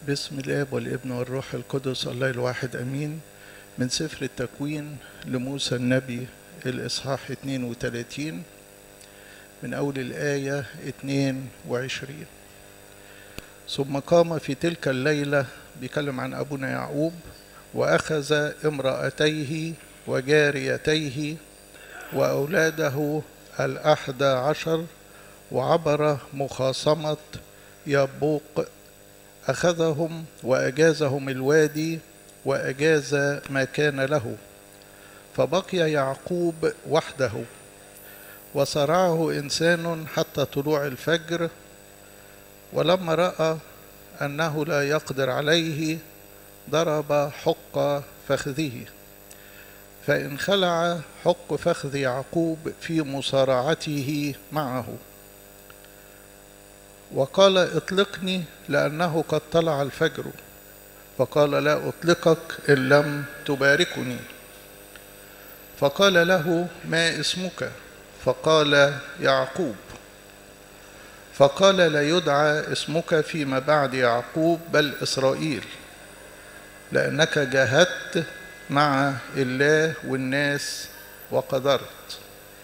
باسم الاب والابن والروح القدس الله الواحد امين من سفر التكوين لموسى النبي الاصحاح 32 من اول الايه 22 ثم قام في تلك الليله بيكلم عن ابونا يعقوب واخذ امراتيه وجاريتيه واولاده الاحدى عشر وعبر مخاصمه يبوق أخذهم وأجازهم الوادي وأجاز ما كان له فبقي يعقوب وحده وصرعه إنسان حتى طلوع الفجر ولما رأى أنه لا يقدر عليه ضرب حق فخذه فإن خلع حق فخذ يعقوب في مصارعته معه وقال اطلقني لأنه قد طلع الفجر فقال لا أطلقك إن لم تباركني فقال له ما اسمك فقال يعقوب فقال لا يدعى اسمك فيما بعد يعقوب بل إسرائيل لأنك جاهدت مع الله والناس وقدرت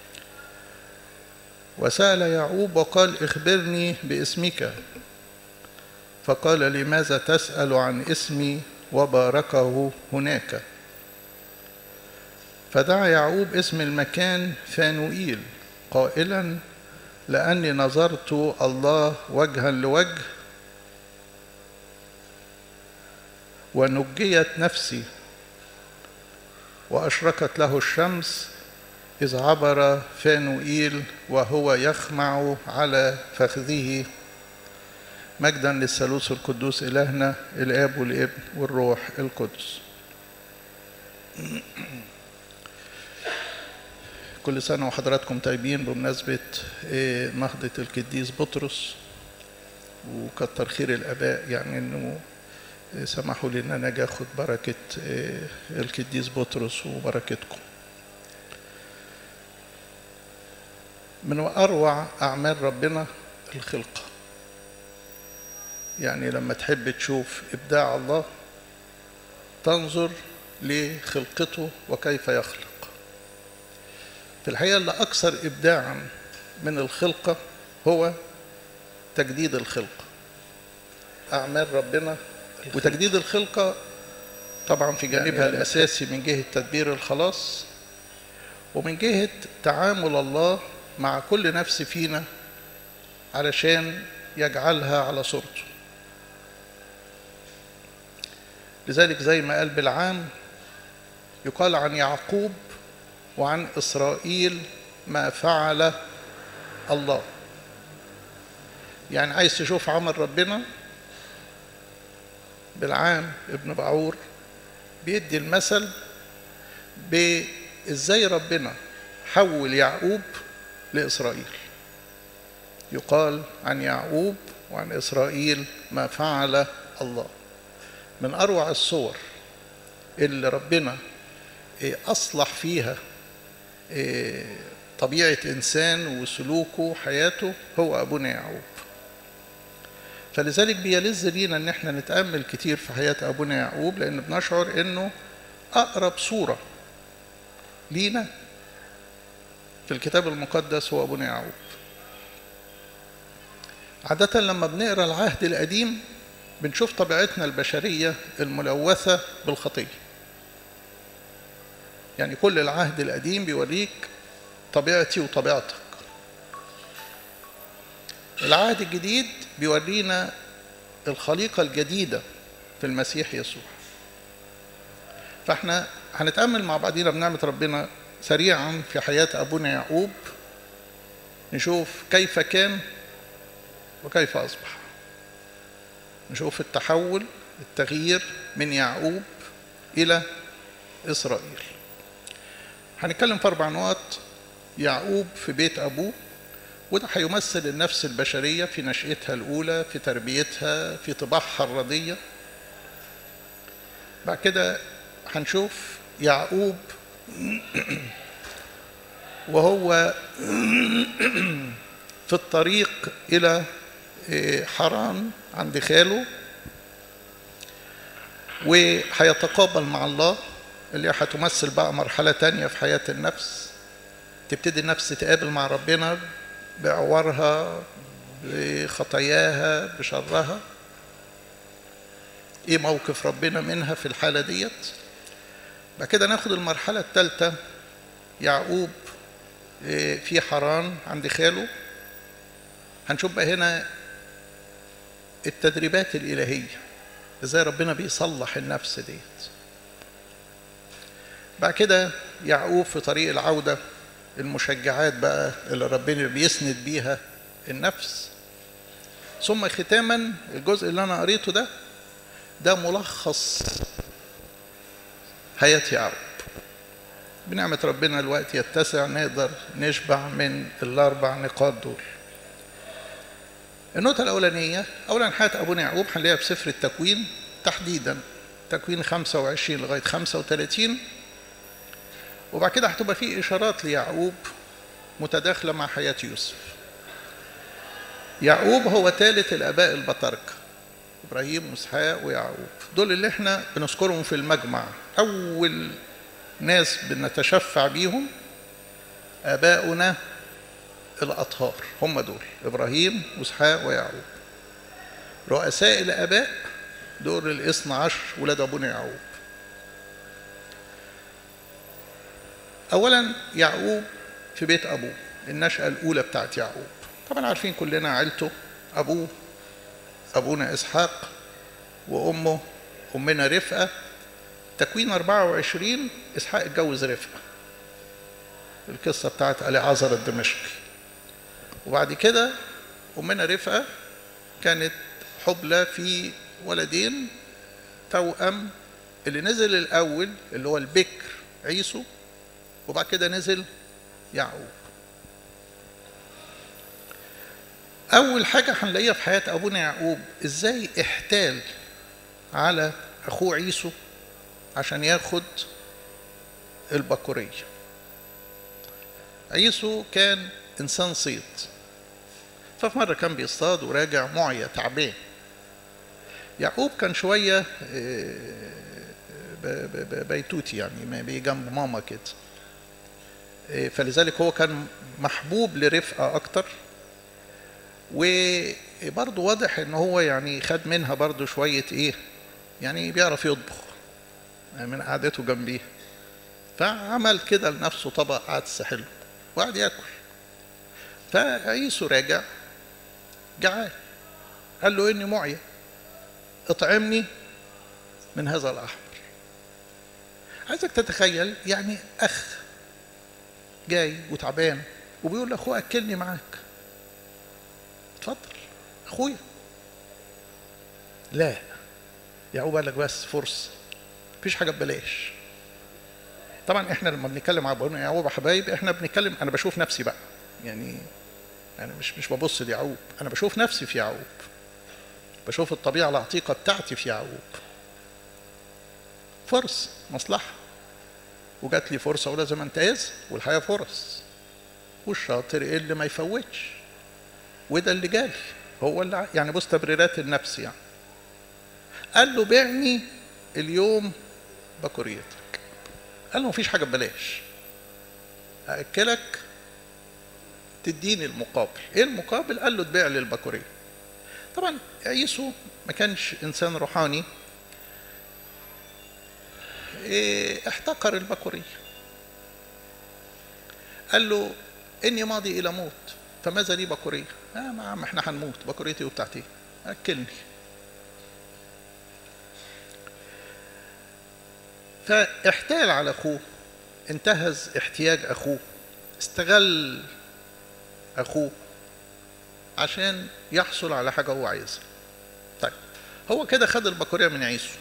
وسأل يعقوب وقال اخبرني باسمك فقال لماذا تسأل عن اسمي وباركه هناك فدعا يعقوب اسم المكان فانوئيل قائلا لأني نظرت الله وجها لوجه ونجيت نفسي وأشرقت له الشمس إذ عبر فانوئيل وهو يخمع على فخذه مجدا للثالوث القدوس إلهنا الآب والابن والروح القدس كل سنة وحضراتكم طيبين بمناسبة نهضة القديس بطرس وكتر خير الآباء يعني إنه سمحوا لي إن أنا أجي آخد بركة القديس بطرس وبركتكم من أروع أعمال ربنا الخلقة يعني لما تحب تشوف إبداع الله تنظر لخلقته وكيف يخلق في الحقيقة اللي أكثر إبداعا من الخلقة هو تجديد الخلقة أعمال ربنا وتجديد الخلقة طبعا في جانبها الأساسي من جهة تدبير الخلاص ومن جهة تعامل الله مع كل نفس فينا علشان يجعلها على صورته لذلك زي ما قال بالعام يقال عن يعقوب وعن إسرائيل ما فعل الله يعني عايز تشوف عمل ربنا بالعام ابن بعور بيدي المثل بإزاي ربنا حول يعقوب لإسرائيل يقال عن يعقوب وعن إسرائيل ما فعل الله من أروع الصور اللي ربنا أصلح فيها طبيعة إنسان وسلوكه وحياته هو أبونا يعقوب فلذلك بيلذ لينا ان احنا نتامل كتير في حياه ابونا يعقوب لان بنشعر انه اقرب صوره لينا في الكتاب المقدس هو ابونا يعقوب عادة لما بنقرا العهد القديم بنشوف طبيعتنا البشرية الملوثة بالخطية يعني كل العهد القديم بيوريك طبيعتي وطبيعتك العهد الجديد بيورينا الخليقة الجديدة في المسيح يسوع فاحنا هنتأمل مع بعضينا بنعمة ربنا سريعا في حياة أبونا يعقوب نشوف كيف كان وكيف أصبح نشوف التحول التغيير من يعقوب إلى إسرائيل هنتكلم في أربع نقط يعقوب في بيت أبوه وده هيمثل النفس البشرية في نشأتها الأولى في تربيتها في طباعها الرضية بعد كده هنشوف يعقوب وهو في الطريق إلى حران عند خاله وهيتقابل مع الله اللي هتمثل بقى مرحلة تانية في حياة النفس تبتدي النفس تقابل مع ربنا بعورها بخطاياها بشرها ايه موقف ربنا منها في الحالة ديت بعد كده ناخد المرحلة الثالثة يعقوب في حران عند خاله هنشوف بقى هنا التدريبات الإلهية ازاي ربنا بيصلح النفس ديت بعد كده يعقوب في طريق العودة المشجعات بقى اللي ربنا بيسند بيها النفس ثم ختاما الجزء اللي انا قريته ده ده ملخص حياة يعقوب بنعمة ربنا الوقت يتسع نقدر نشبع من الأربع نقاط دول النقطة الأولانية أولا حياة أبونا يعقوب هنلاقيها في سفر التكوين تحديدا تكوين 25 لغاية 35 وبعد كده هتبقى في إشارات ليعقوب متداخلة مع حياة يوسف يعقوب هو ثالث الآباء البطاركة إبراهيم وإسحاق ويعقوب دول اللي احنا بنذكرهم في المجمع أول ناس بنتشفع بيهم آباؤنا الأطهار هم دول إبراهيم وإسحاق ويعقوب رؤساء الآباء دول الاثنى عشر ولاد أبونا يعقوب أولا يعقوب في بيت أبوه النشأة الأولى بتاعت يعقوب طبعا عارفين كلنا عيلته أبوه أبونا إسحاق وأمه أمنا رفقة تكوين 24 إسحاق اتجوز رفقة القصة بتاعت أليعازر الدمشقي وبعد كده أمنا رفقة كانت حبلى في ولدين توأم اللي نزل الأول اللي هو البكر عيسو وبعد كده نزل يعقوب أول حاجة هنلاقيها في حياة أبونا يعقوب إزاي احتال على أخوه عيسو عشان ياخد البكورية عيسو كان إنسان صيد ففي مرة كان بيصطاد وراجع معيا تعبان يعقوب كان شوية بيتوتي يعني جنب ماما كده فلذلك هو كان محبوب لرفقة أكتر وبرضه واضح ان هو يعني خد منها برضه شوية ايه يعني بيعرف يطبخ من قعدته جنبيه فعمل كده لنفسه طبق عدس حلو وقعد ياكل فعيسو راجع جعان قال له اني معيا اطعمني من هذا الاحمر عايزك تتخيل يعني اخ جاي وتعبان وبيقول لاخوه اكلني معاك اتفضل اخويا لا يعقوب قال لك بس فرصه مفيش حاجه ببلاش طبعا احنا لما بنتكلم مع ابونا يعقوب يا حبايب احنا بنتكلم انا بشوف نفسي بقى يعني انا مش مش ببص ليعقوب انا بشوف نفسي في يعقوب بشوف الطبيعه العتيقه بتاعتي في يعقوب فرص مصلحه وجات لي فرصه ولازم انتهز والحياه فرص والشاطر ايه اللي ما يفوتش وده اللي جالي هو اللي يعني بص تبريرات النفس يعني قال له بعني اليوم بكوريتك قال له مفيش حاجه ببلاش اكلك تديني المقابل ايه المقابل قال له تبيع لي البكوريه طبعا عيسو ما كانش انسان روحاني إيه احتقر البكوريه قال له اني ماضي الى موت فماذا لي بكوريه اه ما عم احنا هنموت بكوريتي وبتاعتي اكلني فاحتال على اخوه انتهز احتياج اخوه استغل اخوه عشان يحصل على حاجه هو عايزها طيب هو كده خد البكوريه من عيسو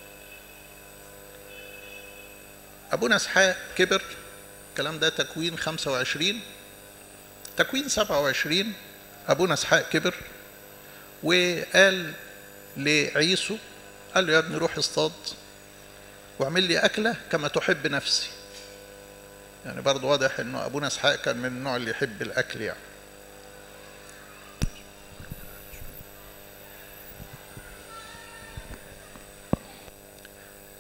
ابونا اسحاق كبر الكلام ده تكوين 25 تكوين 27 ابونا اسحاق كبر وقال لعيسو قال له يا ابني روح اصطاد واعمل لي اكله كما تحب نفسي يعني برضه واضح انه ابونا اسحاق كان من النوع اللي يحب الاكل يعني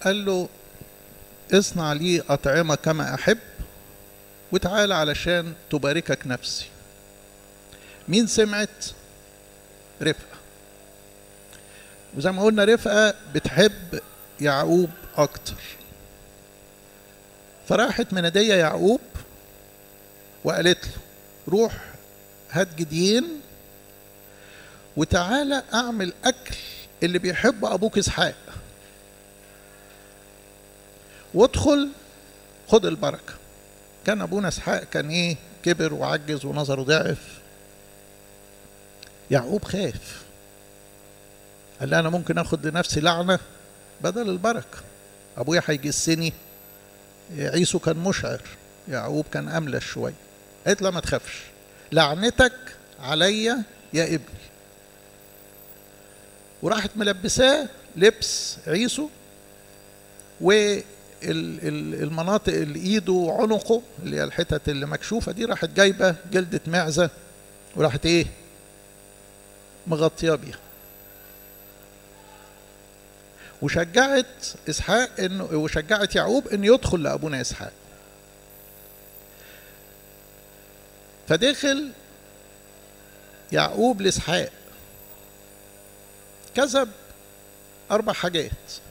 قال له اصنع لي أطعمة كما أحب وتعالى علشان تباركك نفسي مين سمعت رفقة وزي ما قلنا رفقة بتحب يعقوب أكتر فراحت منادية يعقوب وقالت له روح هات جديين وتعالى أعمل أكل اللي بيحبه أبوك إسحاق وادخل خد البركة كان أبونا إسحاق كان إيه كبر وعجز ونظره ضعف يعقوب خاف قال لي أنا ممكن آخد لنفسي لعنة بدل البركة أبويا هيجسني عيسو كان مشعر يعقوب كان أملس شوية قالت لا ما تخافش لعنتك عليا يا ابني وراحت ملبساه لبس عيسو والمناطق اللي ايده وعنقه اللي هي الحتت اللي مكشوفه دي راحت جايبه جلده معزه وراحت ايه مغطيه بيها وشجعت اسحاق انه وشجعت يعقوب انه يدخل لابونا اسحاق فدخل يعقوب لاسحاق كذب اربع حاجات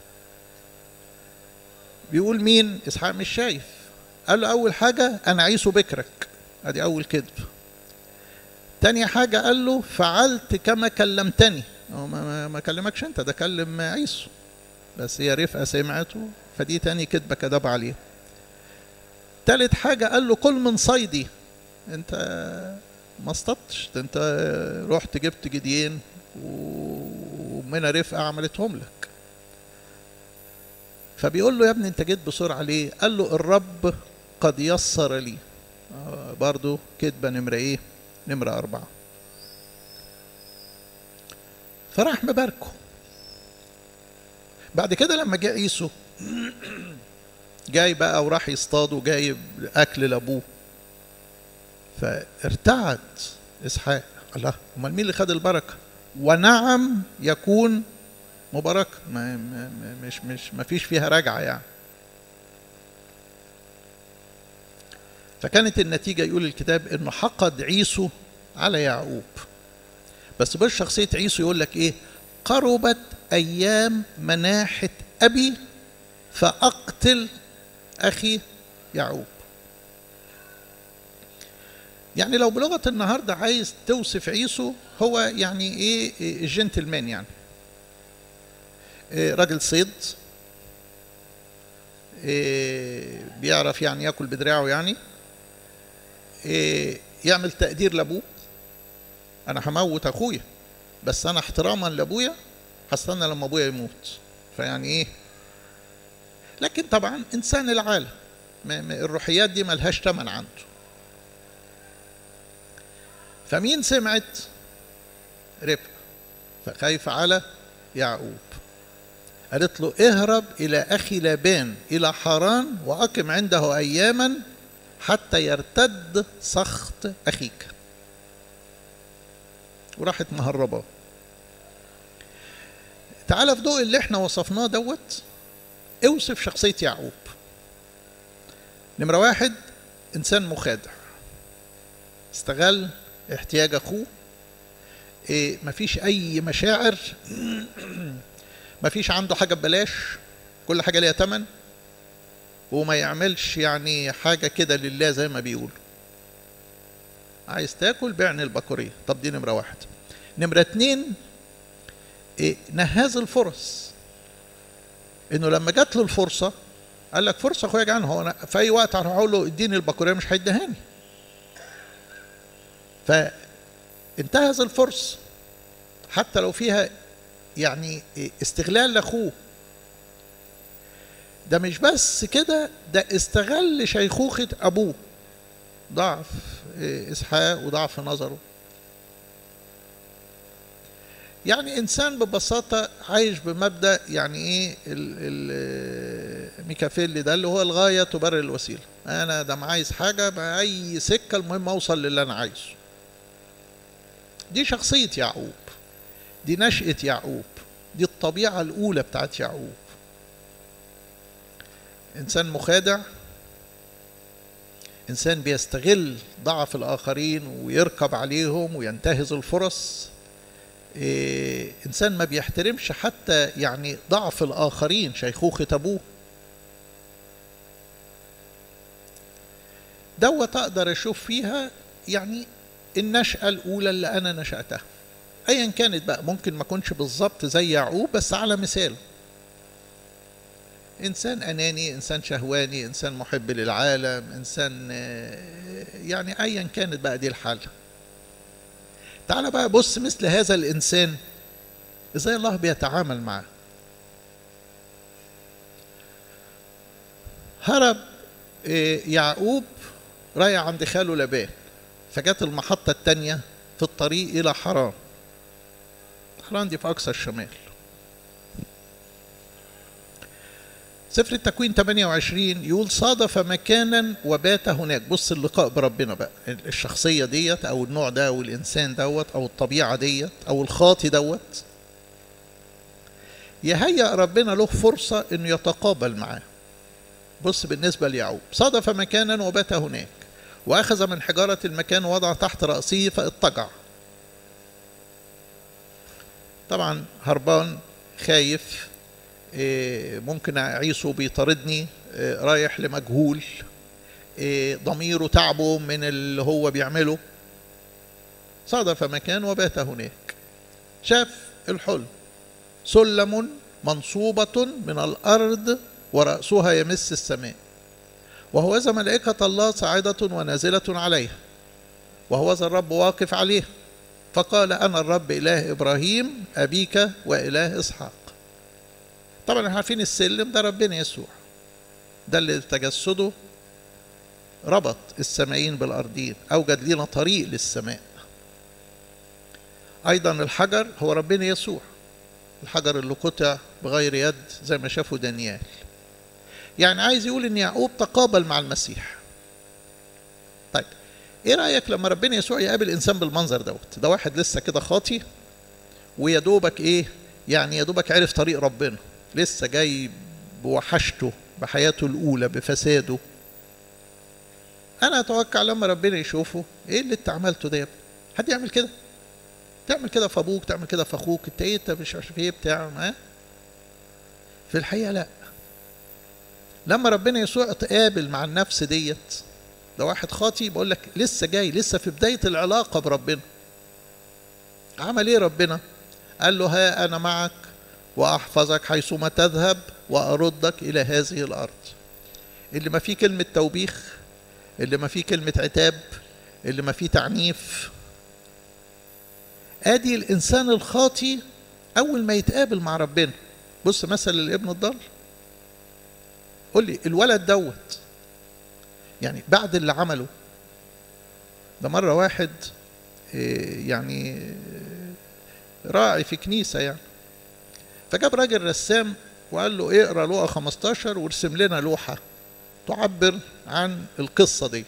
بيقول مين اسحاق مش شايف قال له اول حاجه انا عيسو بكرك ادي اول كذب تاني حاجه قال له فعلت كما كلمتني هو ما, ما, ما كلمكش انت ده كلم عيسو بس هي رفقه سمعته فدي تاني كذبه كذب عليه تالت حاجه قال له كل من صيدي انت ما اصطدتش ده انت رحت جبت جديين ومنى رفقه عملتهم لك فبيقول له يا ابني انت جيت بسرعه ليه قال له الرب قد يسر لي آه برضو كذبه نمره ايه نمره اربعه فراح مباركه بعد كده لما جاء عيسو جاي بقى وراح يصطاد وجايب اكل لابوه فارتعد اسحاق الله امال مين اللي خد البركه ونعم يكون مباركه ما ما مش مش ما فيش فيها رجعه يعني فكانت النتيجه يقول الكتاب انه حقد عيسو على يعقوب بس بس شخصيه عيسو يقول لك ايه قربت ايام مناحه ابي فاقتل اخي يعقوب يعني لو بلغه النهارده عايز توصف عيسو هو يعني ايه جنتلمان يعني إيه راجل صيد إيه بيعرف يعني ياكل بدراعه يعني إيه يعمل تقدير لابوه انا هموت اخويا بس انا احتراما لابويا هستنى لما ابويا يموت فيعني ايه لكن طبعا انسان العالم الروحيات دي ملهاش تمن عنده فمين سمعت ربقة فخايف على يعقوب قالت له اهرب إلى أخي لابان إلى حران وأقم عنده أياما حتى يرتد سخط أخيك وراحت مهربة تعالى في ضوء اللي احنا وصفناه دوت اوصف شخصية يعقوب نمرة واحد إنسان مخادع استغل احتياج أخوه إيه مفيش أي مشاعر مفيش عنده حاجة ببلاش كل حاجة ليها تمن وما يعملش يعني حاجة كده لله زي ما بيقولوا عايز تاكل بيعني البكورية طب دي نمرة واحد نمرة اتنين إيه نهاز الفرص انه لما جات له الفرصة قال لك فرصة اخويا جعان هو أنا في اي وقت هروح اقول له اديني البكورية مش هيديهاني فانتهز الفرصة حتى لو فيها يعني استغلال لاخوه ده مش بس كده ده استغل شيخوخة ابوه ضعف اسحاق وضعف نظره يعني انسان ببساطه عايش بمبدا يعني ايه الميكافيلي ده اللي هو الغايه تبرر الوسيله انا ده عايز حاجه باي سكه المهم اوصل للي انا عايزه دي شخصيه يعقوب دي نشأة يعقوب دي الطبيعة الأولى بتاعت يعقوب انسان مخادع انسان بيستغل ضعف الاخرين ويركب عليهم وينتهز الفرص إيه انسان ما بيحترمش حتى يعني ضعف الاخرين شيخوخه ابوه دوت اقدر اشوف فيها يعني النشأة الأولى اللي أنا نشأتها أيا كانت بقى ممكن ما أكونش بالظبط زي يعقوب بس على مثال إنسان أناني إنسان شهواني إنسان محب للعالم إنسان يعني أيا كانت بقى دي الحالة تعال بقى بص مثل هذا الإنسان إزاي الله بيتعامل معاه هرب يعقوب رايح عند خاله لبان فجت المحطة التانية في الطريق إلى حران حران دي في أقصى الشمال سفر التكوين 28 يقول صادف مكانا وبات هناك بص اللقاء بربنا بقى الشخصية ديت أو النوع ده أو الإنسان دوت أو الطبيعة ديت أو الخاطي دوت يهيأ ربنا له فرصة إنه يتقابل معاه بص بالنسبة ليعقوب صادف مكانا وبات هناك وأخذ من حجارة المكان ووضع تحت رأسه فاضطجع طبعا هربان خايف ممكن عيسو بيطاردني رايح لمجهول ضميره تعبه من اللي هو بيعمله صادف مكان وبات هناك شاف الحلم سلم منصوبة من الأرض ورأسها يمس السماء وهو ذا ملائكة الله صاعدة ونازلة عليها وهو ذا الرب واقف عليه فقال أنا الرب إله إبراهيم أبيك وإله إسحاق طبعا احنا عارفين السلم ده ربنا يسوع ده اللي تجسده ربط السمايين بالأرضين أوجد لنا طريق للسماء أيضا الحجر هو ربنا يسوع الحجر اللي قطع بغير يد زي ما شافوا دانيال يعني عايز يقول ان يعقوب تقابل مع المسيح طيب ايه رايك لما ربنا يسوع يقابل انسان بالمنظر دوت ده واحد لسه كده خاطي ويا دوبك ايه يعني يا دوبك عرف طريق ربنا لسه جاي بوحشته بحياته الاولى بفساده انا اتوقع لما ربنا يشوفه ايه اللي انت عملته ده يا ابني حد يعمل كده تعمل كده في ابوك تعمل كده في اخوك انت ايه انت مش عارف ايه بتاع ما في الحقيقه لا لما ربنا يسوع تقابل مع النفس ديت ده واحد خاطي بقول لك لسه جاي لسه في بدايه العلاقه بربنا عمل ايه ربنا قال له ها انا معك واحفظك حيثما تذهب واردك الى هذه الارض اللي ما فيه كلمه توبيخ اللي ما فيه كلمه عتاب اللي ما فيه تعنيف ادي الانسان الخاطي اول ما يتقابل مع ربنا بص مثل الابن الضال قول لي الولد دوت يعني بعد اللي عمله ده مرة واحد يعني راعي في كنيسة يعني فجاب راجل رسام وقال له اقرا لوقا 15 وارسم لنا لوحة تعبر عن القصة ديت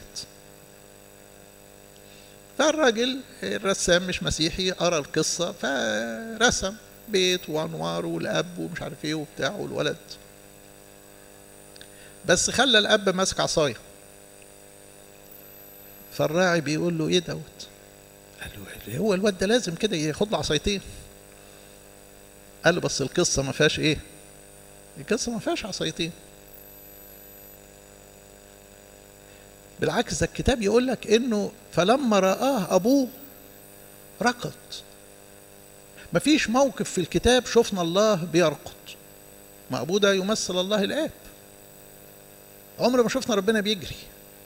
فالراجل الرسام مش مسيحي قرا القصة فرسم بيت وانوار والاب ومش عارف ايه وبتاع والولد بس خلى الاب ماسك عصايه فالراعي بيقول له ايه دوت قال له هو الواد ده لازم كده ياخد له عصايتين قال له بس القصه ما فيهاش ايه القصه ما فيهاش عصايتين بالعكس ده الكتاب يقول لك انه فلما رآه ابوه ركض مفيش موقف في الكتاب شفنا الله بيرقد ما ابوه ده يمثل الله الاب عمر ما شفنا ربنا بيجري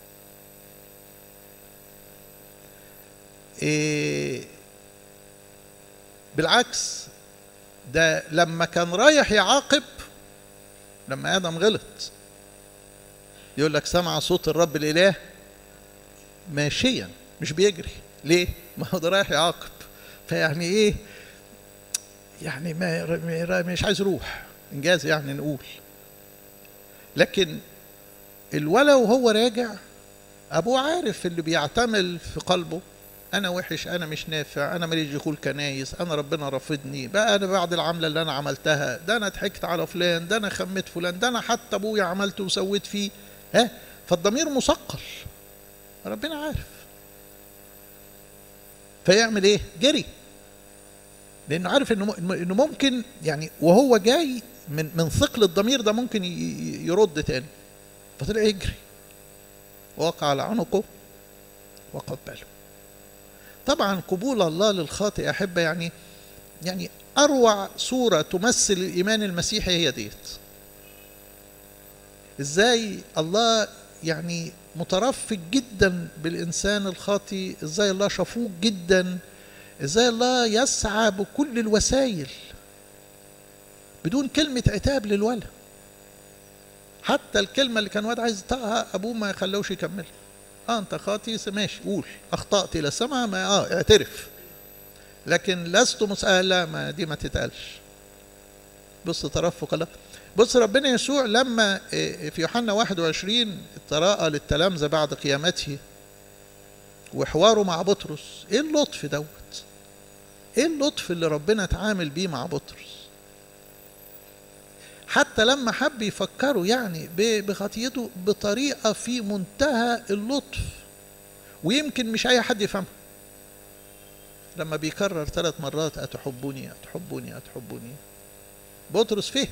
إيه بالعكس ده لما كان رايح يعاقب لما ادم غلط يقول لك سمع صوت الرب الاله ماشيا مش بيجري ليه ما هو ده رايح يعاقب فيعني ايه يعني ما مش عايز يروح انجاز يعني نقول لكن الولا وهو راجع ابوه عارف اللي بيعتمل في قلبه انا وحش انا مش نافع انا ماليش دخول كنايس انا ربنا رافضني بقى انا بعد العمله اللي انا عملتها ده انا ضحكت على فلان ده انا خميت فلان ده انا حتى ابويا عملت وسويت فيه ها فالضمير مثقل ربنا عارف فيعمل ايه جري لانه عارف انه انه ممكن يعني وهو جاي من من ثقل الضمير ده ممكن يرد تاني فطلع يجري وقع على عنقه وقبله طبعا قبول الله للخاطئ احبه يعني يعني اروع صوره تمثل الايمان المسيحي هي ديت ازاي الله يعني مترفق جدا بالانسان الخاطي ازاي الله شفوق جدا ازاي الله يسعى بكل الوسائل بدون كلمة عتاب للولد حتى الكلمة اللي كان واد عايز يطقها أبوه ما يخلوش يكمل اه انت خاطي ماشي قول اخطأت الى السماء ما اه اعترف لكن لست مسألة لا ما دي ما تتقالش بص ترفق الله بص ربنا يسوع لما في يوحنا 21 تراءى للتلامذة بعد قيامته وحواره مع بطرس ايه اللطف دوت ايه اللطف اللي ربنا اتعامل بيه مع بطرس حتى لما حب يفكروا يعني بخطيته بطريقة في منتهى اللطف ويمكن مش أي حد يفهمها لما بيكرر ثلاث مرات أتحبوني أتحبوني أتحبوني بطرس فيه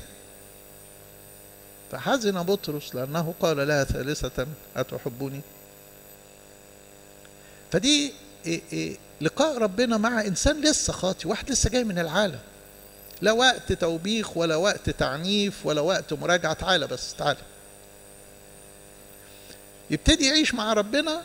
فحزن بطرس لأنه قال لها ثالثة أتحبوني فدي إيه إيه لقاء ربنا مع إنسان لسه خاطي واحد لسه جاي من العالم لا وقت توبيخ ولا وقت تعنيف ولا وقت مراجعة تعالى بس تعالى يبتدي يعيش مع ربنا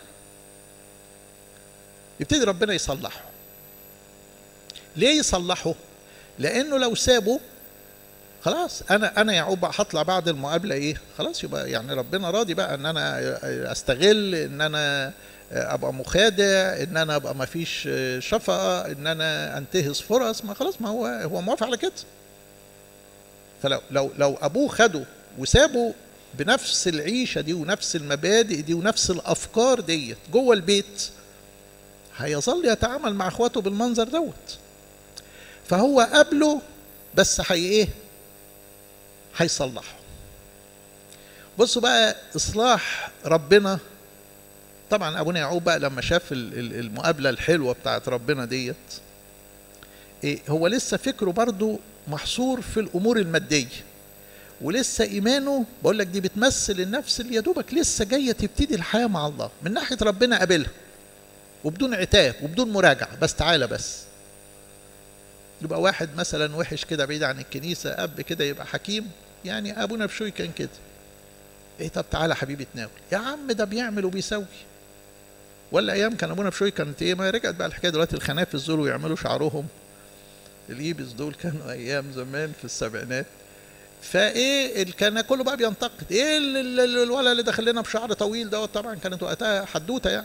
يبتدي ربنا يصلحه ليه يصلحه لانه لو سابه خلاص انا انا يعقوب هطلع بعد المقابله ايه خلاص يبقى يعني ربنا راضي بقى ان انا استغل ان انا ابقى مخادع ان انا ابقى ما فيش شفقه ان انا انتهز فرص ما خلاص ما هو هو موافق على كده فلو لو لو ابوه خده وسابه بنفس العيشه دي ونفس المبادئ دي ونفس الافكار ديت جوه البيت هيظل يتعامل مع اخواته بالمنظر دوت فهو قابله بس هي ايه هيصلحه بصوا بقى اصلاح ربنا طبعا ابونا يعقوب بقى لما شاف المقابله الحلوه بتاعت ربنا ديت إيه هو لسه فكره برضو محصور في الامور الماديه ولسه ايمانه بقول لك دي بتمثل النفس اللي يا دوبك لسه جايه تبتدي الحياه مع الله من ناحيه ربنا قابلها وبدون عتاب وبدون مراجعه بس تعالى بس يبقى واحد مثلا وحش كده بعيد عن الكنيسه اب كده يبقى حكيم يعني ابونا بشوي كان كده ايه طب تعالى حبيبي تناول يا عم ده بيعمل وبيسوي ولا ايام كان ابونا بشوي كانت ايه ما رجعت بقى الحكايه دلوقتي الخنافس دول ويعملوا شعرهم اليبس دول كانوا ايام زمان في السبعينات فايه كان كله بقى بينتقد ايه الولد اللي داخل لنا بشعر طويل دوت طبعا كانت وقتها حدوته يعني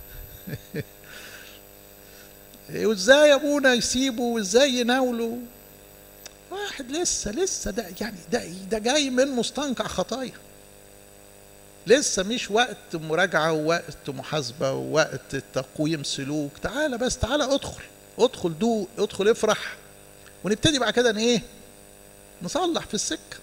وازاي ابونا يسيبه وازاي يناوله واحد لسه لسه ده يعني ده ده جاي من مستنقع خطايا لسه مش وقت مراجعة ووقت محاسبة ووقت تقويم سلوك تعالى بس تعالى ادخل ادخل دوق ادخل افرح ونبتدي بعد كده ايه نصلح في السكة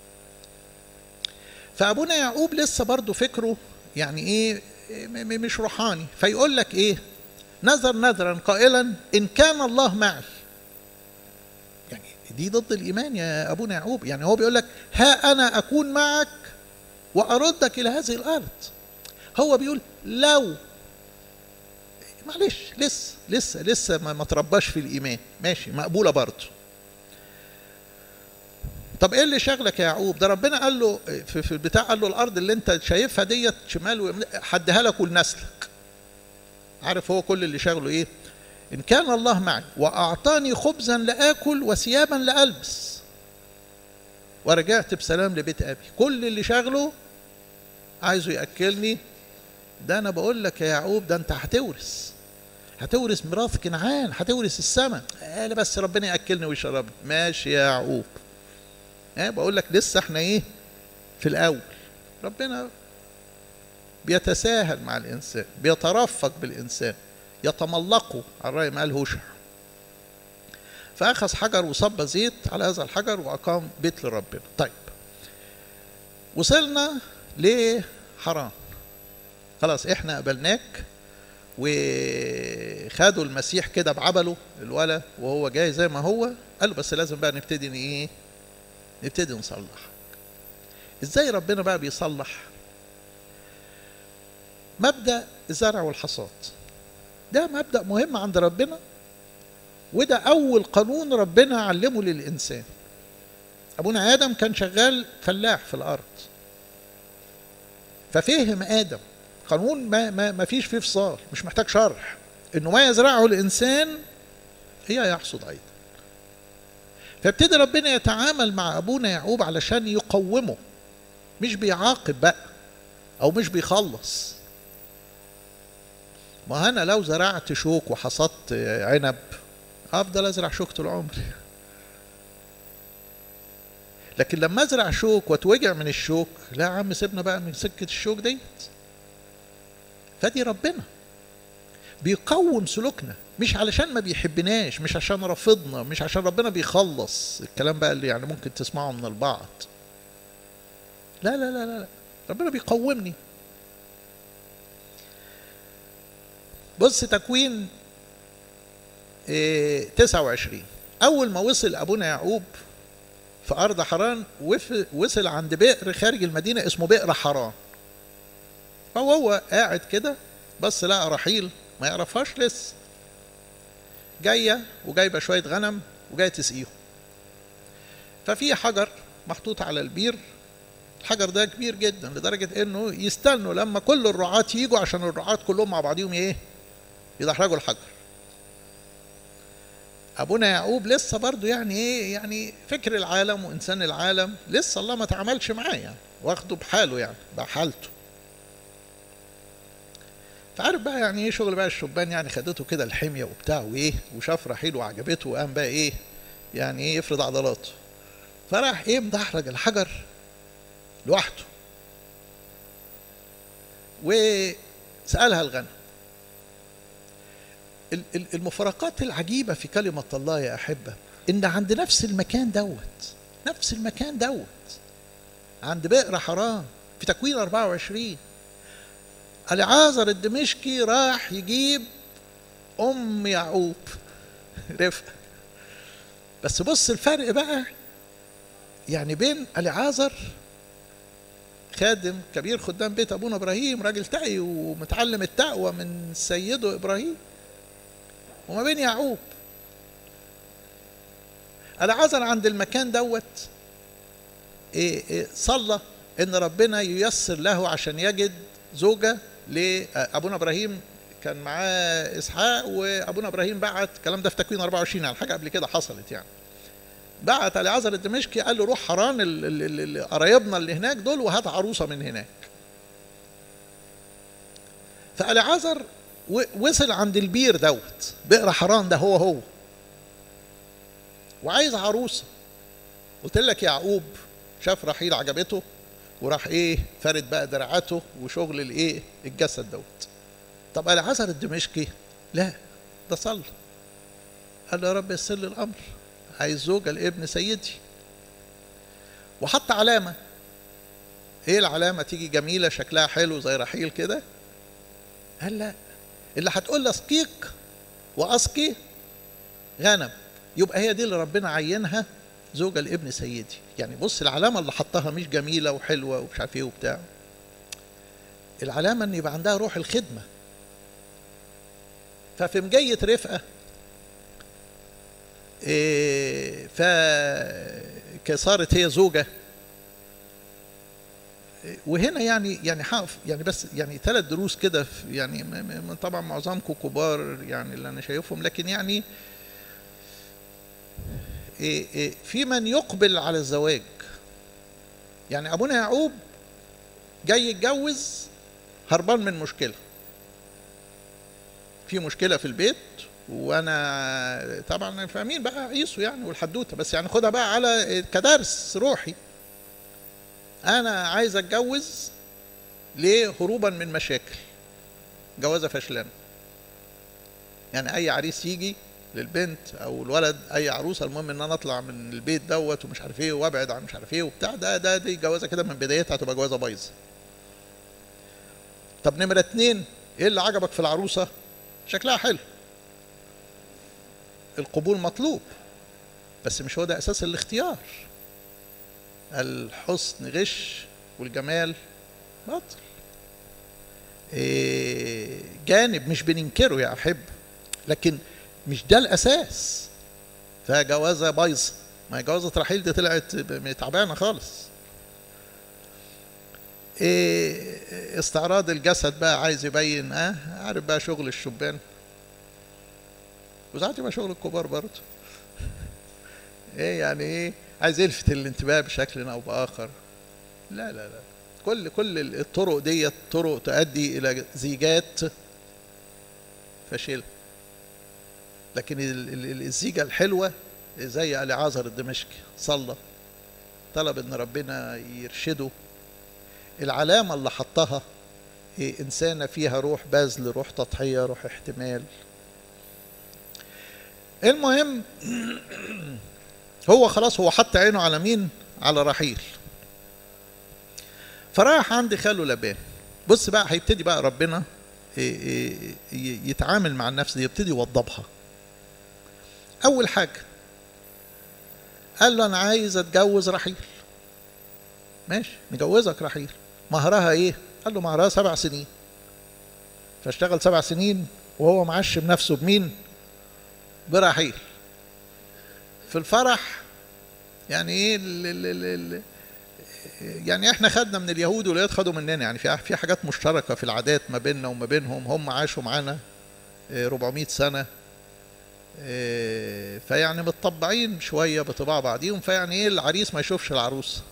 فأبونا يعقوب لسه برضه فكره يعني ايه مش روحاني فيقول لك ايه نذر نذرا قائلا ان كان الله معي يعني دي ضد الايمان يا ابونا يعقوب يعني هو بيقول لك ها انا اكون معك واردك الى هذه الارض هو بيقول لو معلش لسه لسه لسه ما, ما ترباش في الايمان ماشي مقبوله برضه طب ايه اللي شغلك يا يعقوب ده ربنا قال له في, في البتاع قال له الارض اللي انت شايفها ديت شمال حدها لك ولنسلك عارف هو كل اللي شغله ايه ان كان الله معي واعطاني خبزا لاكل وثيابا لالبس ورجعت بسلام لبيت ابي كل اللي شغله عايزه ياكلني ده انا بقول لك يا يعقوب ده انت هتورث هتورث ميراث كنعان هتورث السماء قال بس ربنا ياكلني ويشربني ماشي يا يعقوب ها بقول لك لسه احنا ايه في الاول ربنا بيتساهل مع الانسان بيترفق بالانسان يتملقوا على الرأي ما قال هوشع فأخذ حجر وصب زيت على هذا الحجر وأقام بيت لربنا طيب وصلنا لحران خلاص احنا قبلناك وخدوا المسيح كده بعبله الولا وهو جاي زي ما هو قالوا بس لازم بقى نبتدي ن- ايه نبتدي نصلح ازاي ربنا بقى بيصلح مبدا الزرع والحصاد ده مبدا مهم عند ربنا وده اول قانون ربنا علمه للانسان ابونا ادم كان شغال فلاح في الارض ففهم ادم قانون ما ما ما فيش فيه فصال مش محتاج شرح انه ما يزرعه الانسان هي يحصد ايضا فابتدى ربنا يتعامل مع ابونا يعقوب علشان يقومه مش بيعاقب بقى او مش بيخلص ما انا لو زرعت شوك وحصدت عنب افضل ازرع شوك طول عمري لكن لما ازرع شوك واتوجع من الشوك لا يا عم سيبنا بقى من سكه الشوك ديت فدي ربنا بيقوم سلوكنا مش علشان ما بيحبناش مش عشان رافضنا مش عشان ربنا بيخلص الكلام بقى اللي يعني ممكن تسمعه من البعض لا لا لا لا, لا. ربنا بيقومني بص تكوين إيه 29 اول ما وصل ابونا يعقوب في ارض حران وف- وصل عند بئر خارج المدينه اسمه بئر حران فهو هو قاعد كده بس لقى رحيل ما يعرفهاش لسه جايه وجايبه شويه غنم وجايه تسقيهم ففي حجر محطوط على البير الحجر ده كبير جدا لدرجه انه يستنوا لما كل الرعاة يجوا عشان الرعاة كلهم مع بعضهم ايه يدحرجوا الحجر ابونا يعقوب لسه برضو يعني ايه يعني فكر العالم وانسان العالم لسه الله ما تعاملش معاه يعني واخده بحاله يعني بحالته فعارف بقى يعني ايه شغل بقى الشبان يعني خدته كده الحميه وبتاع وايه وشاف رحيل وعجبته وقام بقى ايه يعني ايه يفرض عضلاته فراح ايه مدحرج الحجر لوحده وسألها الغنم ال- ال- المفارقات العجيبة في كلمة الله يا أحبة إن عند نفس المكان دوت نفس المكان دوت عند بئر حرام في تكوين 24 العازر الدمشقي راح يجيب أم يعقوب رفقة بس بص الفرق بقى يعني بين العازر خادم كبير خدام بيت ابونا ابراهيم راجل تقي ومتعلم التقوى من سيده ابراهيم وما بين يعقوب العذر عند المكان دوت إيه إيه صلى ان ربنا ييسر له عشان يجد زوجه لابونا ابراهيم كان معاه اسحاق وابونا ابراهيم بعت الكلام ده في تكوين 24 يعني حاجه قبل كده حصلت يعني بعت العذر الدمشقي قال له روح حران ال- ال- ال- ال- قرايبنا اللي هناك دول وهات عروسه من هناك فالعذر و- وصل عند البير دوت بئر حران ده هو هو وعايز عروسه قلت لك يعقوب شاف رحيل عجبته وراح ايه فارد بقى دراعاته وشغل الايه الجسد دوت طب العذر الدمشقي لا ده صلى قال له يا رب يسر لي الامر عايز زوجة لابن سيدي وحط علامة ايه العلامة تيجي جميلة شكلها حلو زي رحيل كده قال لا اللي هتقول لي اسقيك واسقي غنم يبقى هي دي اللي ربنا عينها زوجة لابن سيدي يعني بص العلامة اللي حطها مش جميلة وحلوة ومش عارف ايه وبتاع العلامة ان يبقى عندها روح الخدمة ففي مجية رفقة إيه فصارت هي زوجة إيه وهنا يعني يعني حقف يعني بس يعني ثلاث دروس كده في- يعني م- م- طبعا معظمكم كبار يعني اللي انا شايفهم لكن يعني إيه إيه في من يقبل على الزواج يعني ابونا يعقوب جاي يتجوز هربان من مشكله في مشكله في البيت وانا طبعا فاهمين بقى عيسو يعني والحدوته بس يعني خدها بقى على كدرس روحي انا عايز اتجوز ليه هروبا من مشاكل جوازه فشلانه يعني اي عريس يجي للبنت او الولد اي عروسه المهم ان انا اطلع من البيت دوت ومش عارف ايه وابعد عن مش عارف ايه وبتاع ده ده دي جوازه كده من بدايتها هتبقى جوازه بايظه طب نمره اتنين ايه اللي عجبك في العروسه شكلها حلو القبول مطلوب بس مش هو ده اساس الاختيار الحسن غش والجمال باطل إيه جانب مش بننكره يا احب لكن مش ده الاساس فجوازه بايظه ما هي جوازه رحيل دي طلعت تعبانه خالص إيه استعراض الجسد بقى عايز يبين اه عارف بقى شغل الشبان وساعات يبقى شغل الكبار برضه ايه يعني ايه عايز يلفت الانتباه بشكل او باخر لا لا لا كل كل الطرق ديت طرق تؤدي الى زيجات فاشله لكن الزيجه الحلوه زي اليعازر الدمشقي صلى طلب ان ربنا يرشده العلامه اللي حطها إيه انسانه فيها روح بذل روح تضحيه روح احتمال المهم هو خلاص هو حط عينه على مين على رحيل فراح عند خاله لبان بص بقى هيبتدي بقى ربنا يتعامل مع النفس دي يبتدي يوضبها اول حاجه قال له انا عايز اتجوز رحيل ماشي نجوزك رحيل مهرها ايه قال له مهرها سبع سنين فاشتغل سبع سنين وهو معشم نفسه بمين برحيل في الفرح يعني ايه ال ال ال ال يعني احنا خدنا من اليهود واليهود خدوا مننا يعني في في حاجات مشتركه في العادات ما بيننا وما بينهم هم عاشوا معانا 400 سنه فيعني متطبعين شويه بطباع بعضيهم فيعني ايه العريس ما يشوفش العروس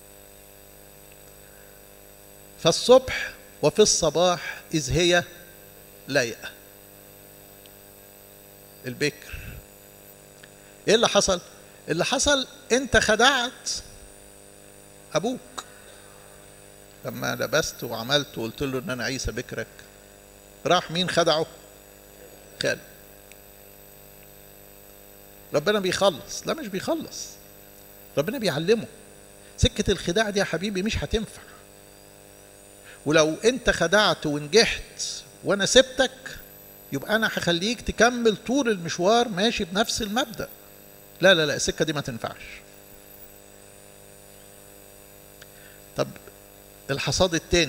فالصبح وفي الصباح اذ هي لايقه البكر ايه اللي حصل اللي حصل انت خدعت ابوك لما لبست وعملت وقلت له ان انا عيسى بكرك راح مين خدعه خاله ربنا بيخلص لا مش بيخلص ربنا بيعلمه سكة الخداع دي يا حبيبي مش هتنفع ولو انت خدعت ونجحت وانا سبتك يبقى انا هخليك تكمل طول المشوار ماشي بنفس المبدأ لا لا لا السكة دي ما تنفعش طب الحصاد التاني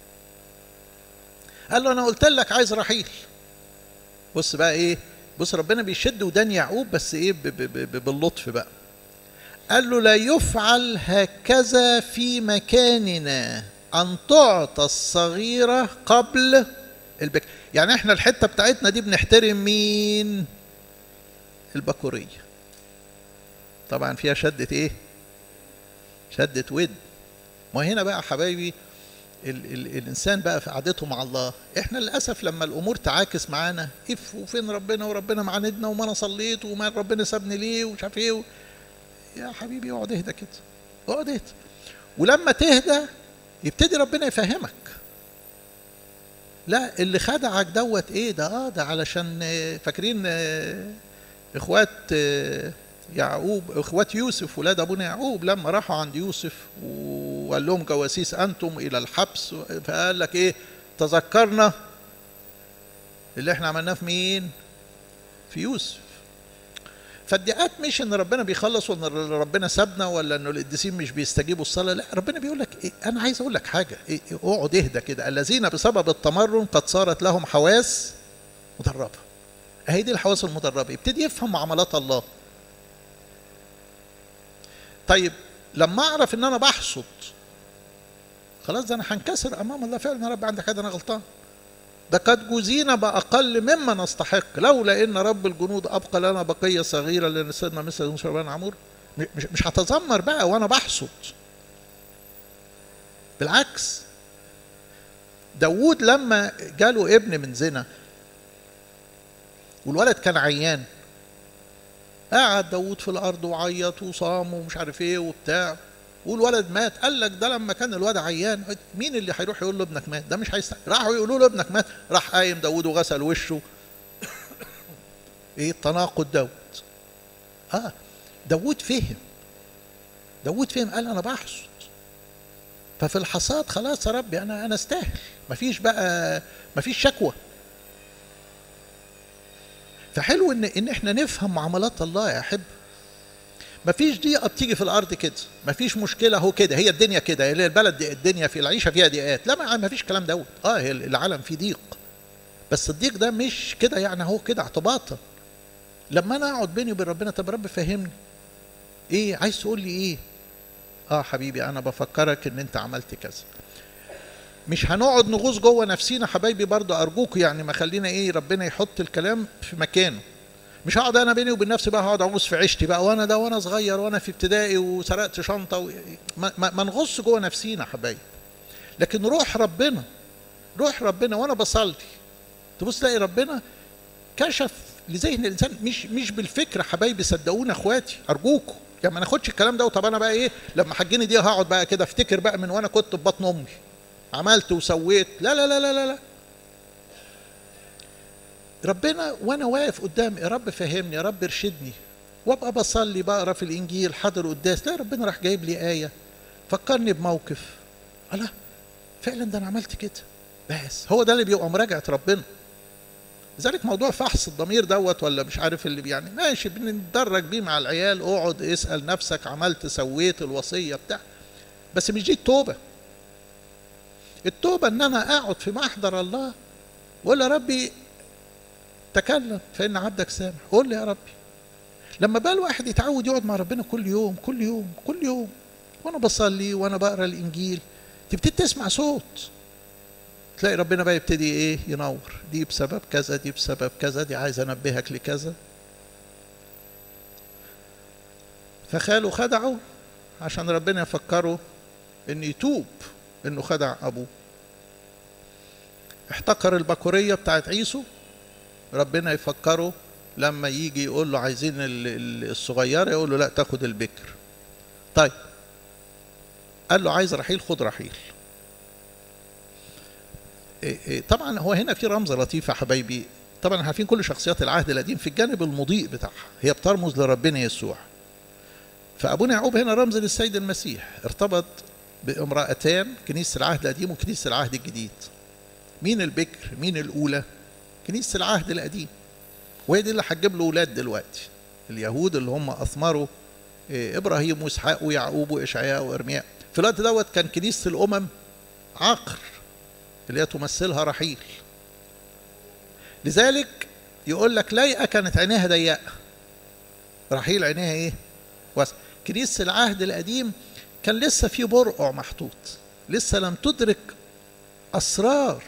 قال له انا قلت لك عايز رحيل بص بقى ايه بص ربنا بيشد ودان يعقوب بس ايه ب ب ب باللطف بقى قال له لا يفعل هكذا في مكاننا ان تعطى الصغيره قبل البكر يعني احنا الحته بتاعتنا دي بنحترم مين البكوريه طبعا فيها شدة ايه شدة ود ما هنا بقى حبايبي ال ال الانسان بقى في قعدته مع الله احنا للاسف لما الامور تعاكس معانا اف وفين ربنا وربنا معاندنا وما انا صليت وما ربنا سابني ليه ومش عارف ايه و... يا حبيبي اقعد اهدى كده اقعد اهدى ولما تهدى يبتدي ربنا يفهمك لا اللي خدعك دوت ايه ده اه ده علشان فاكرين اخوات يعقوب اخوات يوسف ولاد ابونا يعقوب لما راحوا عند يوسف وقال لهم جواسيس انتم الى الحبس فقال لك ايه تذكرنا اللي احنا عملناه في مين في يوسف فالدعاءات مش ان ربنا بيخلص وان ربنا سابنا ولا انه القديسين مش بيستجيبوا الصلاه لا ربنا بيقول لك إيه انا عايز اقول لك حاجه إيه اقعد اهدى كده الذين بسبب التمرن قد صارت لهم حواس مدربه اهي دي الحواس المدربه يبتدي يفهم معاملات الله طيب لما اعرف ان انا بحصد خلاص ده انا هنكسر امام الله فعلا يا رب عندك حاجه انا غلطان ده قد جزينا باقل مما نستحق لولا ان رب الجنود ابقى لنا بقيه صغيره لنصيرنا مثل شربان عمور مش مش هتذمر بقى وانا بحصد بالعكس داوود لما جاله ابن من زنا والولد كان عيان قعد داوود في الارض وعيط وصام ومش عارف ايه وبتاع والولد مات قال لك ده لما كان الواد عيان مين اللي هيروح يقول له ابنك مات ده مش هيستحق راحوا يقولوا له ابنك مات راح قايم داوود وغسل وشه ايه التناقض دوت اه داود فهم داود فهم قال انا بحصد ففي الحصاد خلاص يا ربي انا انا استاهل مفيش بقى مفيش شكوى فحلو ان ان احنا نفهم معاملات الله يا احب مفيش ضيقه بتيجي في الارض كده مفيش مشكله هو كده هي الدنيا كده هي البلد دي الدنيا في العيشه فيها ضيقات لا ما مفيش كلام دوت اه هي العالم فيه ضيق بس الضيق ده مش كده يعني هو كده اعتباطا لما انا اقعد بيني وبين ربنا طب رب فهمني ايه عايز تقول لي ايه اه حبيبي انا بفكرك ان انت عملت كذا مش هنقعد نغوص جوه نفسينا حبايبي برضو ارجوكوا يعني ما خلينا ايه ربنا يحط الكلام في مكانه مش هقعد انا بيني وبين نفسي بقى هقعد اغوص في عيشتي بقى وانا ده وانا صغير وانا في ابتدائي وسرقت شنطه و... ما, ما, ما نغص جوه نفسينا حبايبي لكن روح ربنا روح ربنا وانا بصلي تبص تلاقي ربنا كشف لذهن الانسان مش مش بالفكره حبايبي صدقوني اخواتي ارجوكم يعني ما ناخدش الكلام ده طب انا بقى ايه لما حجني دي هقعد بقى كده افتكر بقى من وانا كنت في بطن امي عملت وسويت لا لا لا لا لا, لا. ربنا وانا واقف قدام يا رب فهمني يا رب ارشدني وابقى بصلي بقرا في الانجيل حاضر قداس لا ربنا راح جايب لي ايه فكرني بموقف الله فعلا ده انا عملت كده بس هو ده اللي بيبقى مراجعه ربنا لذلك موضوع فحص الضمير دوت ولا مش عارف اللي يعني ماشي بنتدرج بيه مع العيال اقعد اسال نفسك عملت سويت الوصيه بتاع بس مش دي التوبه التوبه ان انا اقعد في محضر الله واقول يا ربي تكلم فان عبدك سامع قول لي يا ربي لما بقى الواحد يتعود يقعد مع ربنا كل يوم كل يوم كل يوم وانا بصلي وانا بقرا الانجيل تبتدي تسمع صوت تلاقي ربنا بقى يبتدي ايه ينور دي بسبب كذا دي بسبب كذا دي عايز انبهك لكذا فخاله خدعه عشان ربنا يفكره ان يتوب انه خدع ابوه احتقر البكوريه بتاعت عيسو ربنا يفكره لما يجي يقول له عايزين الصغيره يقول له لا تاخد البكر طيب قال له عايز رحيل خد رحيل طبعا هو هنا في رمز لطيف يا حبايبي طبعا عارفين كل شخصيات العهد القديم في الجانب المضيء بتاعها هي بترمز لربنا يسوع فابونا يعقوب هنا رمز للسيد المسيح ارتبط بامرأتان كنيسة العهد القديم وكنيسة العهد الجديد مين البكر مين الأولى كنيسة العهد القديم وهي دي اللي هتجيب له ولاد دلوقتي اليهود اللي هم أثمروا إبراهيم وإسحاق ويعقوب وإشعياء وإرمياء في الوقت دوت كان كنيسة الأمم عقر اللي هي تمثلها رحيل لذلك يقول لك لايقة كانت عينيها ضيقة رحيل عينيها ايه واسعة كنيسة العهد القديم كان لسه في برقع محطوط لسه لم تدرك أسرار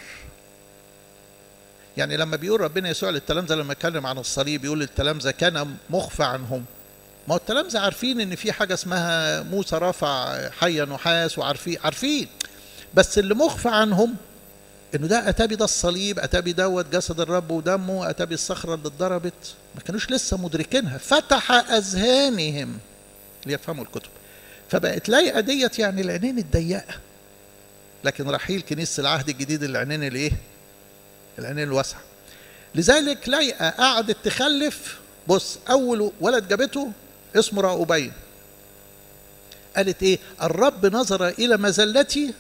يعني لما بيقول ربنا يسوع للتلامذة لما اتكلم عن الصليب يقول للتلامذة كان مخفى عنهم ما هو التلامذة عارفين ان في حاجة اسمها موسى رفع حية نحاس وعارفين عارفين بس اللي مخفى عنهم انه ده اتابي ده الصليب اتابي دوت جسد الرب ودمه اتابي الصخره اللي اتضربت ما كانوش لسه مدركينها فتح اذهانهم ليفهموا الكتب فبقت لايقه ديت يعني العينين الضيقه لكن رحيل كنيسه العهد الجديد العينين الايه العينين الواسعه لذلك لايقه قعدت تخلف بص اول ولد جابته اسمه راؤوبين قالت ايه الرب نظر الى مذلتي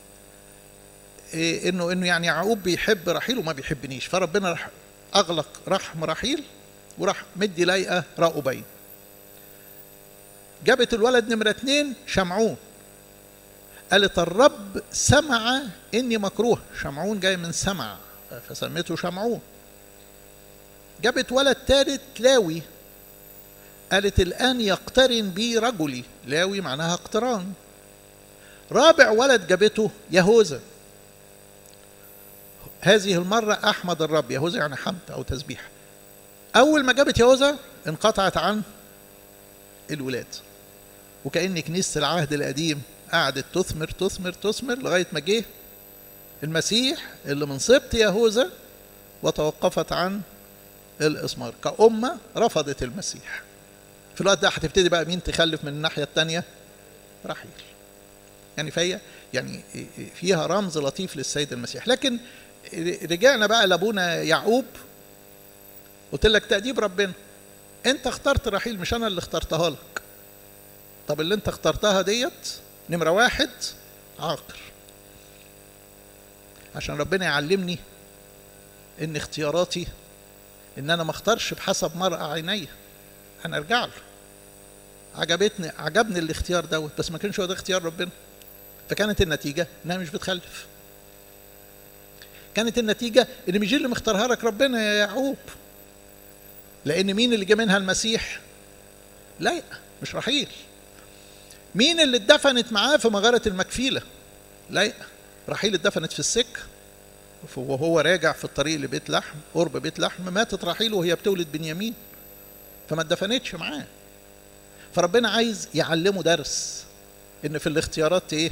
إيه انه انه يعني يعقوب بيحب رحيل وما بيحبنيش فربنا راح اغلق رحم رحيل وراح مدي لايقه راؤوبين جابت الولد نمره اتنين شمعون قالت الرب سمع اني مكروه شمعون جاي من سمع فسميته شمعون جابت ولد ثالث لاوي قالت الان يقترن بي رجلي لاوي معناها اقتران رابع ولد جابته يهوذا هذه المرة أحمد الرب يهوذا يعني حمد أو تسبيح أول ما جابت يهوذا انقطعت عن الولاد وكأن كنيسة العهد القديم قعدت تثمر تثمر تثمر لغاية ما جه المسيح اللي من سبط يهوذا وتوقفت عن الإثمار كأمة رفضت المسيح في الوقت ده هتبتدي بقى مين تخلف من الناحية التانية رحيل يعني فهي يعني فيها رمز لطيف للسيد المسيح لكن رجعنا بقى لابونا يعقوب قلت لك تأديب ربنا انت اخترت رحيل مش انا اللي اخترتها لك طب اللي انت اخترتها ديت نمرة واحد عاقر عشان ربنا يعلمني ان اختياراتي ان انا ما اختارش بحسب مرأى عيني انا ارجع له عجبتني عجبني الاختيار دوت بس ما كانش هو ده اختيار ربنا فكانت النتيجه انها مش بتخلف كانت النتيجه ان مش دي اللي مختارها لك ربنا يا يعقوب لان مين اللي جه منها المسيح لا مش رحيل مين اللي اتدفنت معاه في مغاره المكفيله لا رحيل اتدفنت في السكه وهو راجع في الطريق لبيت لحم قرب بيت لحم ماتت رحيل وهي بتولد بنيامين فما اتدفنتش معاه فربنا عايز يعلمه درس ان في الاختيارات ايه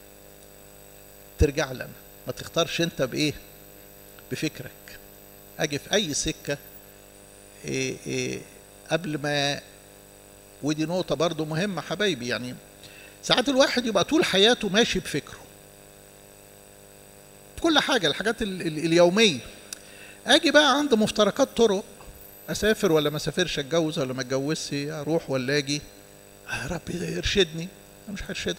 ترجع لنا ما تختارش انت بايه بفكرك اجي في اي سكه إيه إيه قبل ما ودي نقطه برضو مهمه حبايبي يعني ساعات الواحد يبقى طول حياته ماشي بفكره كل حاجه الحاجات ال ال اليوميه اجي بقى عند مفترقات طرق اسافر ولا ما اسافرش اتجوز ولا ما اتجوزش اروح ولا اجي يا رب يرشدني مش هيرشدك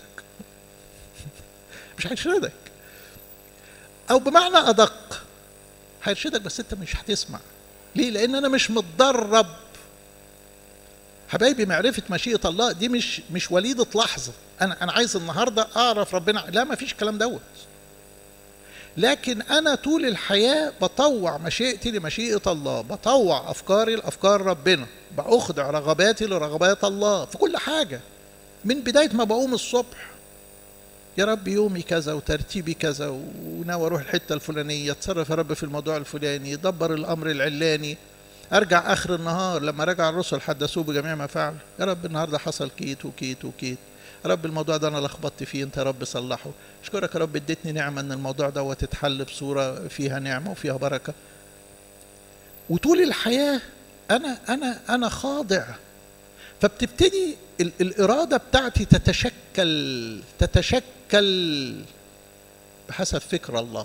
مش هيرشدك او بمعنى ادق هيرشدك بس انت مش هتسمع ليه لان انا مش متدرب حبايبي معرفة مشيئة الله دي مش مش وليدة لحظة أنا أنا عايز النهاردة أعرف ربنا لا ما فيش الكلام دوت لكن أنا طول الحياة بطوع مشيئتي لمشيئة الله بطوع أفكاري لأفكار ربنا بأخضع رغباتي لرغبات الله في كل حاجة من بداية ما بقوم الصبح يا رب يومي كذا وترتيبي كذا وناوي اروح الحته الفلانيه اتصرف يا رب في الموضوع الفلاني دبر الامر العلاني ارجع اخر النهار لما رجع الرسل حدثوه بجميع ما فعل يا رب النهارده حصل كيت وكيت وكيت يا رب الموضوع ده انا لخبطت فيه انت يا رب صلحه اشكرك يا رب اديتني نعمه ان الموضوع دوت اتحل بصوره فيها نعمه وفيها بركه وطول الحياه انا انا انا خاضع فبتبتدي ال- الاراده بتاعتي تتشكل تتشكل بحسب فكر الله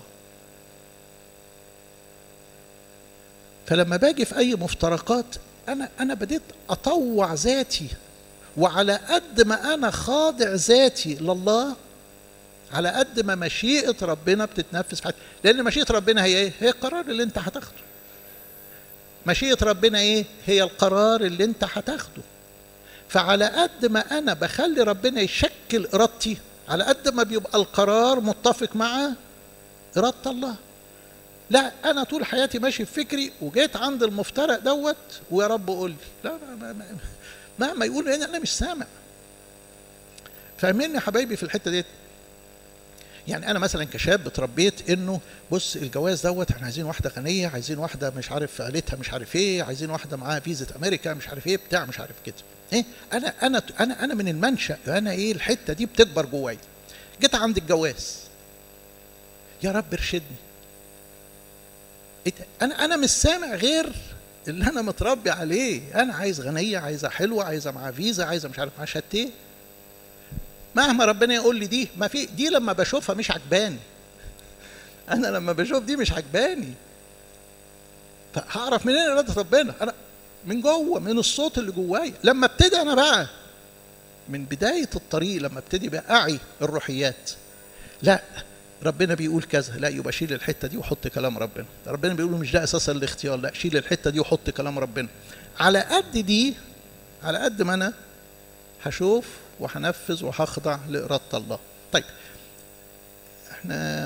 فلما باجي في اي مفترقات انا انا بديت اطوع ذاتي وعلى قد ما انا خاضع ذاتي لله على قد ما مشيئه ربنا بتتنفذ في حياتي لان مشيئه ربنا هي ايه هي القرار اللي انت هتاخده مشيئه ربنا ايه هي القرار اللي انت هتاخده فعلى قد ما انا بخلي ربنا يشكل ارادتي على قد ما بيبقى القرار متفق مع اراده الله لا انا طول حياتي ماشي في فكري وجيت عند المفترق دوت ويا رب قول لي لا ما- ما- ما- مهما يقول لي انا مش سامع فاهمين يا حبايبي في الحته ديت يعني انا مثلا كشاب اتربيت انه بص الجواز دوت احنا عايزين واحده غنيه عايزين واحده مش عارف عيلتها مش عارف ايه عايزين واحده معاها فيزا امريكا مش عارف ايه بتاع مش عارف كده ايه انا انا انا انا من المنشا انا ايه الحته دي بتكبر جوايا جيت عند الجواز يا رب ارشدني إيه ده؟ انا انا مش سامع غير اللي انا متربي عليه انا عايز غنيه عايزه حلوه عايزه معاها فيزا عايزه مش عارف معاها شهادتين مهما ربنا يقول لي دي ما في دي لما بشوفها مش عجباني انا لما بشوف دي مش عجباني فهعرف منين اراده ربنا انا من جوه من الصوت اللي جوايا لما ابتدي انا بقى من بدايه الطريق لما ابتدي بقى اعي الروحيات لا ربنا بيقول كذا لا يبقى شيل الحته دي وحط كلام ربنا ربنا بيقول مش ده اساس الاختيار لا شيل الحته دي وحط كلام ربنا على قد دي على قد ما انا هشوف وهنفذ وهخضع لإرادة الله طيب احنا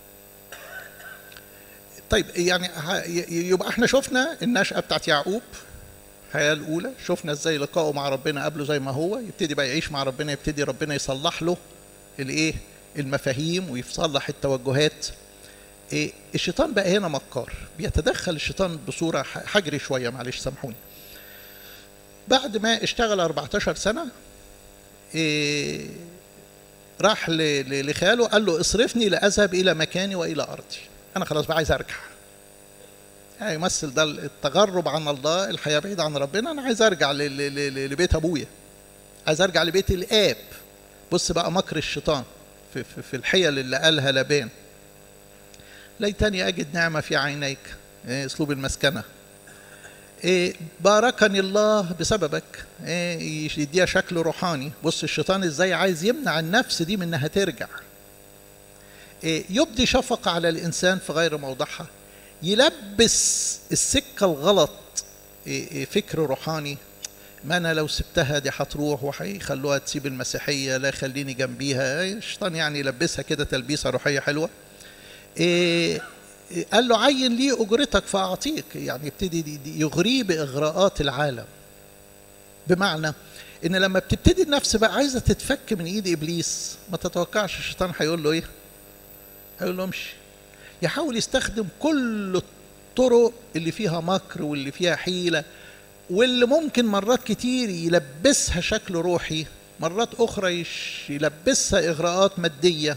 طيب يعني ه- ي- يبقى احنا شفنا النشأة بتاعت يعقوب الحياة الأولى شفنا ازاي لقائه مع ربنا قبله زي ما هو يبتدي بقى يعيش مع ربنا يبتدي ربنا يصلح له الايه المفاهيم ويصلح التوجهات إيه الشيطان بقى هنا مكار بيتدخل الشيطان بصورة ح- حجري شوية معلش سامحوني بعد ما اشتغل 14 سنة إيه راح ل- ل- لخاله قال له اصرفني لأذهب إلى مكاني وإلى أرضي أنا خلاص بقى عايز أرجع يعني يمثل ده التغرب عن الله الحياة بعيد عن ربنا أنا عايز أرجع ل- ل- ل- لبيت أبويا عايز أرجع لبيت الآب بص بقى مكر الشيطان في, في, في الحيل اللي قالها لابان ليتني أجد نعمة في عينيك إيه، أسلوب المسكنة إيه باركني الله بسببك إيه يديها شكل روحاني بص الشيطان ازاي عايز يمنع النفس دي من انها ترجع إيه يبدي شفقة على الإنسان في غير موضعها يلبس السكة الغلط إيه فكر روحاني ما أنا لو سبتها دي هتروح وهيخلوها تسيب المسيحية لا يخليني جنبيها الشيطان يعني يلبسها كده تلبيسة روحية حلوة إيه قال له عين لي اجرتك فاعطيك يعني يبتدي يغريه باغراءات العالم بمعنى ان لما بتبتدي النفس بقى عايزه تتفك من ايد ابليس ما تتوقعش الشيطان هيقول له ايه هيقول له امشي يحاول يستخدم كل الطرق اللي فيها مكر واللي فيها حيله واللي ممكن مرات كتير يلبسها شكل روحي مرات اخرى يلبسها اغراءات ماديه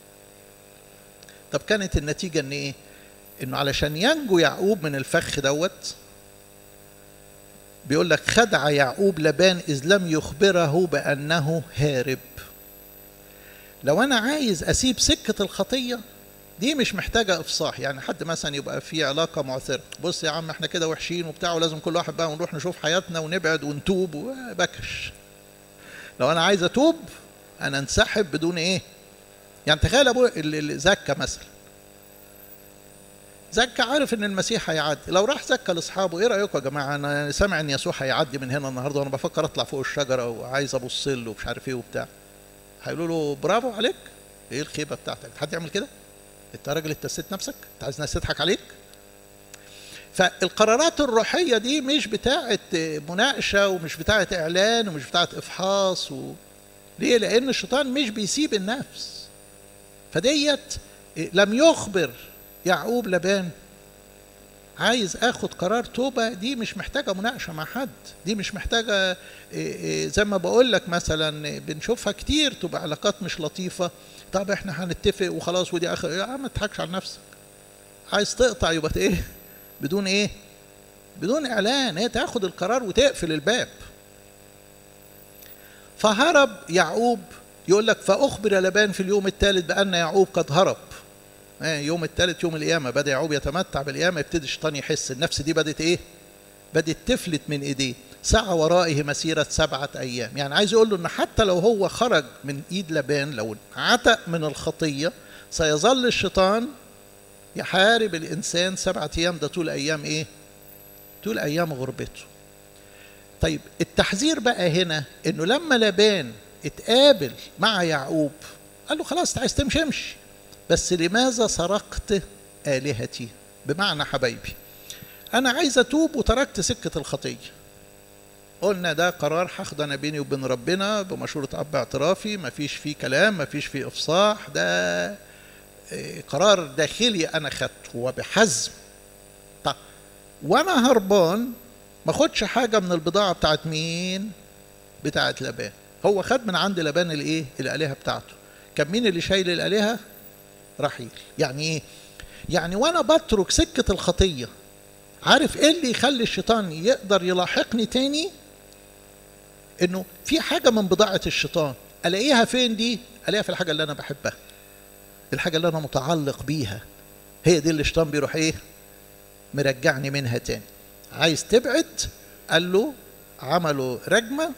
طب كانت النتيجه ان ايه انه علشان ينجو يعقوب من الفخ دوت بيقول لك خدع يعقوب لبان اذ لم يخبره بانه هارب لو انا عايز اسيب سكه الخطيه دي مش محتاجه افصاح يعني حد مثلا يبقى في علاقه معثره بص يا عم احنا كده وحشين وبتاع ولازم كل واحد بقى ونروح نشوف حياتنا ونبعد ونتوب وبكش لو انا عايز اتوب انا انسحب بدون ايه يعني تخيل ابو زكا مثلا زكا عارف ان المسيح هيعدي لو راح زكا لاصحابه ايه رايكم يا جماعه انا سامع ان يسوع هيعدي من هنا النهارده وانا بفكر اطلع فوق الشجره وعايز ابص له ومش عارف ايه وبتاع هيقولوا له برافو عليك ايه الخيبه بتاعتك حد يعمل كده انت راجل اتسيت نفسك انت عايز الناس تضحك عليك فالقرارات الروحيه دي مش بتاعه مناقشه ومش بتاعه اعلان ومش بتاعه افحاص و... ليه لان الشيطان مش بيسيب النفس فديت لم يخبر يعقوب لبان عايز اخد قرار توبه دي مش محتاجه مناقشه مع حد دي مش محتاجه زي ما بقول لك مثلا بنشوفها كتير تبقى علاقات مش لطيفه طب احنا هنتفق وخلاص ودي اخر يا عم ما تضحكش على نفسك عايز تقطع يبقى ايه بدون ايه بدون اعلان هي تاخد القرار وتقفل الباب فهرب يعقوب يقول لك فاخبر لبان في اليوم الثالث بان يعقوب قد هرب يوم الثالث يوم القيامة بدأ يعقوب يتمتع بالقيامة يبتدي الشيطان يحس النفس دي بدت إيه؟ بدت تفلت من إيديه سعى ورائه مسيرة سبعة أيام يعني عايز يقول له إن حتى لو هو خرج من إيد لبان لو عتق من الخطية سيظل الشيطان يحارب الإنسان سبعة أيام ده طول أيام إيه؟ طول أيام غربته طيب التحذير بقى هنا إنه لما لبان اتقابل مع يعقوب قال له خلاص عايز تمشي امشي بس لماذا سرقت آلهتي بمعنى حبايبي أنا عايز أتوب وتركت سكة الخطية قلنا ده قرار هاخده أنا بيني وبين ربنا بمشورة أب اعترافي مفيش فيه كلام مفيش فيه إفصاح ده قرار داخلي أنا خدته وبحزم طب وأنا هربان ما خدش حاجة من البضاعة بتاعت مين بتاعت لبان هو خد من عند لبان الايه الآلهة بتاعته كان مين اللي شايل الآلهة رحيل يعني ايه يعني وانا بترك سكة الخطية عارف ايه اللي يخلي الشيطان يقدر يلاحقني تاني انه في حاجة من بضاعة الشيطان الاقيها فين دي الاقيها في الحاجة اللي انا بحبها الحاجة اللي انا متعلق بيها هي دي اللي الشيطان بيروح ايه مرجعني منها تاني عايز تبعد قال له عملوا رجمة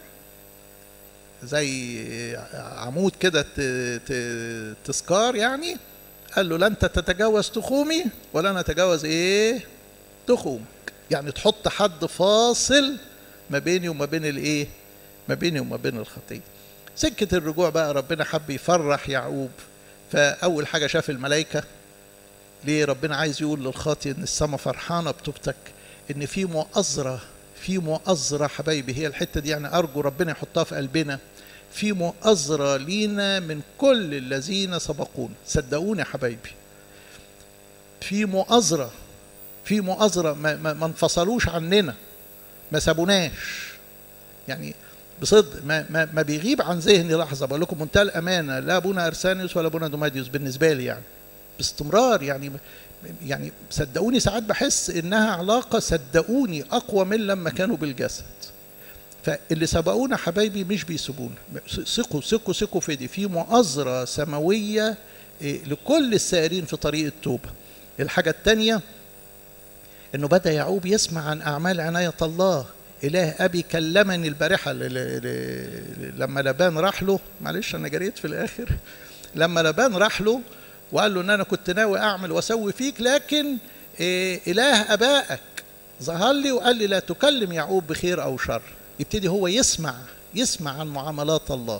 زي عمود كده تذكار يعني قال له لا انت تتجاوز تخومي ولا انا اتجاوز ايه تخومك يعني تحط حد فاصل ما بيني وما بين الايه ما بيني وما بين الخطيه سكه الرجوع بقى ربنا حب يفرح يعقوب فاول حاجه شاف الملائكه ليه ربنا عايز يقول للخاطي ان السماء فرحانه بتوبتك ان في مؤازره في مؤازره حبايبي هي الحته دي يعني ارجو ربنا يحطها في قلبنا في مؤازرة لينا من كل الذين سبقونا صدقوني يا حبايبي في مؤازرة في مؤازرة ما, ما, ما انفصلوش عننا ما سابوناش يعني بصدق ما, ما, ما بيغيب عن ذهني لحظة بقول لكم منتهى الأمانة لا أبونا أرسانيوس ولا أبونا دوماديوس بالنسبة لي يعني باستمرار يعني يعني صدقوني ساعات بحس إنها علاقة صدقوني أقوى من لما كانوا بالجسد فاللي سبقونا حبايبي مش بيسيبونا ثقوا ثقوا ثقوا في دي في مؤازرة سماوية لكل السائرين في طريق التوبة الحاجة الثانية انه بدا يعقوب يسمع عن اعمال عنايه الله اله ابي كلمني البارحه ل- ل- ل- لما لبان راح له معلش انا جريت في الاخر لما لبان راح له وقال له ان انا كنت ناوي اعمل واسوي فيك لكن إيه اله ابائك ظهر لي وقال لي لا تكلم يعقوب بخير او شر يبتدي هو يسمع يسمع عن معاملات الله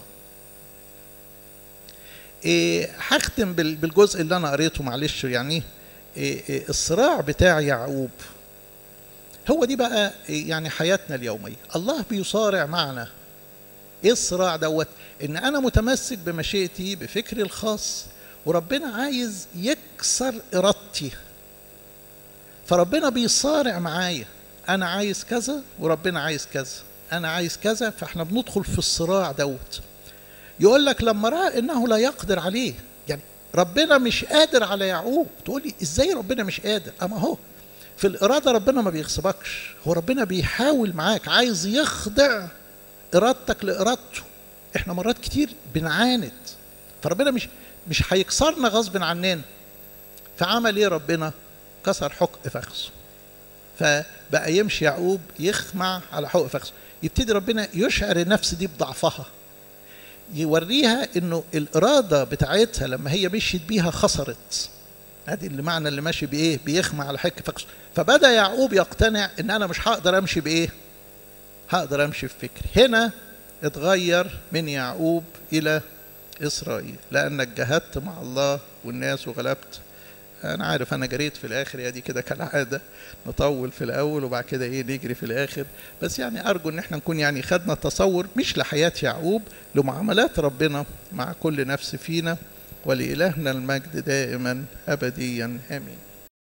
إيه هختم بال- بالجزء اللي انا قريته معلش يعني إيه إيه الصراع بتاع يعقوب هو دي بقى إيه يعني حياتنا اليوميه الله بيصارع معنا ايه الصراع دوت ان انا متمسك بمشيئتي بفكري الخاص وربنا عايز يكسر ارادتي فربنا بيصارع معايا انا عايز كذا وربنا عايز كذا انا عايز كذا فاحنا بندخل في الصراع دوت يقول لك لما راى انه لا يقدر عليه يعني ربنا مش قادر على يعقوب تقول لي ازاي ربنا مش قادر اما هو في الاراده ربنا ما بيغصبكش هو ربنا بيحاول معاك عايز يخضع ارادتك لارادته احنا مرات كتير بنعاند فربنا مش مش هيكسرنا غصب عننا فعمل ايه ربنا كسر حق فخذه فبقى يمشي يعقوب يخمع على حق فخذه يبتدي ربنا يشعر النفس دي بضعفها يوريها انه الاراده بتاعتها لما هي مشيت بيها خسرت ادي اللي معنى اللي ماشي بايه بيخمع على حك فخذه فبدا يعقوب يقتنع ان انا مش هقدر امشي بايه هقدر امشي في فكري هنا اتغير من يعقوب الى اسرائيل لانك جاهدت مع الله والناس وغلبت انا عارف انا جريت في الاخر يا دي كده كالعاده نطول في الاول وبعد كده ايه نجري في الاخر بس يعني ارجو ان احنا نكون يعني خدنا تصور مش لحياه يعقوب لمعاملات ربنا مع كل نفس فينا ولالهنا المجد دائما ابديا امين